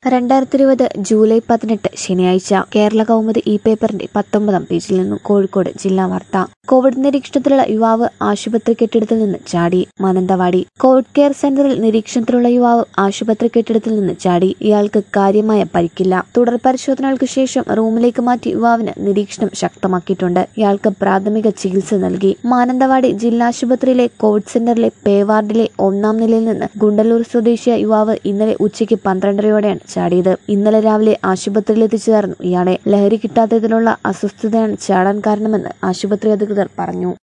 രണ്ടായിരത്തി ഇരുപത് ജൂലൈ പതിനെട്ട് ശനിയാഴ്ച കേരള കൗമുദി ഇ പേപ്പറിന്റെ പത്തൊമ്പതാം പേജിൽ നിന്നും കോഴിക്കോട് ജില്ലാ വാർത്ത കോവിഡ് നിരീക്ഷണത്തിലുള്ള യുവാവ് ആശുപത്രി കെട്ടിടത്തിൽ നിന്ന് ചാടി മാനന്തവാടി കോവിഡ് കെയർ സെന്ററിൽ നിരീക്ഷണത്തിലുള്ള യുവാവ് ആശുപത്രി കെട്ടിടത്തിൽ നിന്ന് ചാടി ഇയാൾക്ക് കാര്യമായ പരിക്കില്ല തുടർ പരിശോധനകൾക്ക് ശേഷം റൂമിലേക്ക് മാറ്റി യുവാവിന് നിരീക്ഷണം ശക്തമാക്കിയിട്ടുണ്ട് ഇയാൾക്ക് പ്രാഥമിക ചികിത്സ നൽകി മാനന്തവാടി ജില്ലാശുപത്രിയിലെ കോവിഡ് സെന്ററിലെ പേ വാർഡിലെ ഒന്നാം നിലയിൽ നിന്ന് ഗുണ്ടല്ലൂർ സ്വദേശിയായ യുവാവ് ഇന്നലെ ഉച്ചയ്ക്ക് പന്ത്രണ്ടരയോടെയാണ് ചാടിയത് ഇന്നലെ രാവിലെ ആശുപത്രിയിൽ എത്തിച്ചതായിരുന്നു ഇയാളെ ലഹരി കിട്ടാത്തതിലുള്ള അസ്വസ്ഥതയാണ് ചാടാൻ കാരണമെന്ന് ആശുപത്രി അധികൃതർ പറഞ്ഞു